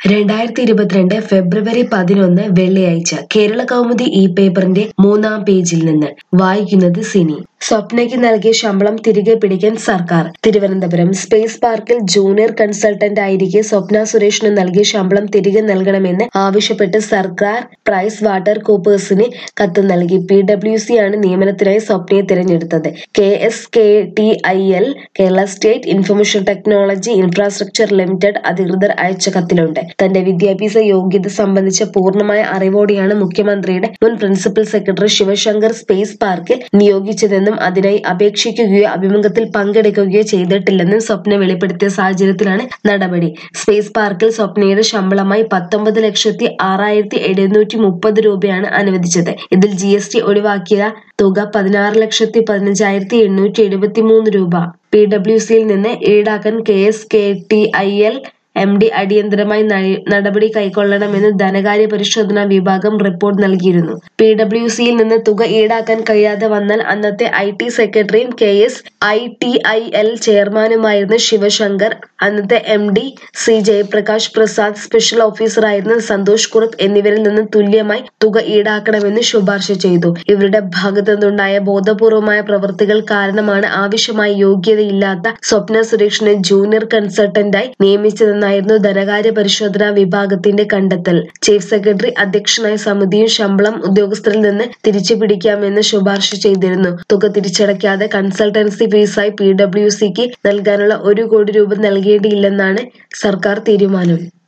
രണ്ടായിരത്തി ഇരുപത്തിരണ്ട് ഫെബ്രുവരി പതിനൊന്ന് വെള്ളിയാഴ്ച കേരള കൗമുദി ഇ പേപ്പറിന്റെ മൂന്നാം പേജിൽ നിന്ന് വായിക്കുന്നത് സിനി സ്വപ്നയ്ക്ക് നൽകിയ ശമ്പളം തിരികെ പിടിക്കാൻ സർക്കാർ തിരുവനന്തപുരം സ്പേസ് പാർക്കിൽ ജൂനിയർ കൺസൾട്ടന്റ് ആയിരിക്കെ സ്വപ്ന സുരേഷിന് നൽകിയ ശമ്പളം തിരികെ നൽകണമെന്ന് ആവശ്യപ്പെട്ട് സർക്കാർ പ്രൈസ് വാട്ടർ കൂപ്പേഴ്സിന് കത്ത് നൽകി പി ഡബ്ല്യു സി ആണ് നിയമനത്തിനായി സ്വപ്നയെ തിരഞ്ഞെടുത്തത് K S K T I L Kerala state information technology infrastructure limited അധികൃതർ അയച്ച കത്തിലുണ്ട് തന്റെ വിദ്യാഭ്യാസ യോഗ്യത സംബന്ധിച്ച പൂർണ്ണമായ അറിവോടെയാണ് മുഖ്യമന്ത്രിയുടെ മുൻ പ്രിൻസിപ്പൽ സെക്രട്ടറി ശിവശങ്കർ സ്പേസ് പാർക്കിൽ നിയോഗിച്ചതെന്നും അതിനായി അപേക്ഷിക്കുകയോ അഭിമുഖത്തിൽ പങ്കെടുക്കുകയോ ചെയ്തിട്ടില്ലെന്നും സ്വപ്ന വെളിപ്പെടുത്തിയ സാഹചര്യത്തിലാണ് നടപടി സ്പേസ് പാർക്കിൽ സ്വപ്നയുടെ ശമ്പളമായി പത്തൊമ്പത് ലക്ഷത്തി ആറായിരത്തി എഴുന്നൂറ്റി മുപ്പത് രൂപയാണ് അനുവദിച്ചത് ഇതിൽ ജി എസ് ടി ഒഴിവാക്കിയ തുക പതിനാറ് ലക്ഷത്തി പതിനഞ്ചായിരത്തി എണ്ണൂറ്റി എഴുപത്തി മൂന്ന് രൂപ പി ഡബ്ല്യു സിയിൽ നിന്ന് ഈടാക്കാൻ K S K T I L M D അടിയന്തരമായി നയ- നടപടി കൈക്കൊള്ളണമെന്ന് ധനകാര്യ പരിശോധനാ വിഭാഗം റിപ്പോർട്ട് നൽകിയിരുന്നു പി ഡബ്ല്യു സിയിൽ നിന്ന് തുക ഈടാക്കാൻ കഴിയാതെ വന്നാൽ അന്നത്തെ ഐ ടി സെക്രട്ടറിയും K S I T I L ചെയർമാനുമായിരുന്ന ശിവശങ്കർ അന്നത്തെ M D C Jayaprakash Prasad special ഓഫീസറായിരുന്ന സന്തോഷ് കുറുപ്പ് എന്നിവരിൽ നിന്ന് തുല്യമായി തുക ഈടാക്കണമെന്ന് ശുപാർശ ചെയ്തു ഇവരുടെ ഭാഗത്തു നിന്നുണ്ടായ ബോധപൂർവമായ പ്രവൃത്തികൾ കാരണമാണ് ആവശ്യമായ യോഗ്യതയില്ലാത്ത സ്വപ്ന സുരേഷിനെ ജൂനിയർ കൺസൾട്ടന്റായി നിയമിച്ചതെന്നായിരുന്നു ധനകാര്യ പരിശോധനാ വിഭാഗത്തിന്റെ കണ്ടെത്തൽ ചീഫ് സെക്രട്ടറി അധ്യക്ഷനായ സമിതിയും ശമ്പളം ഉദ്യോഗസ്ഥരിൽ നിന്ന് തിരിച്ചു പിടിക്കാമെന്ന് ശുപാർശ ചെയ്തിരുന്നു തുക തിരിച്ചടയ്ക്കാതെ കൺസൾട്ടൻസി ഫീസായി പി ഡബ്ല്യു സിക്ക് നൽകാനുള്ള ഒരു കോടി രൂപ നൽകേണ്ടിയില്ലെന്നാണ് സർക്കാർ തീരുമാനം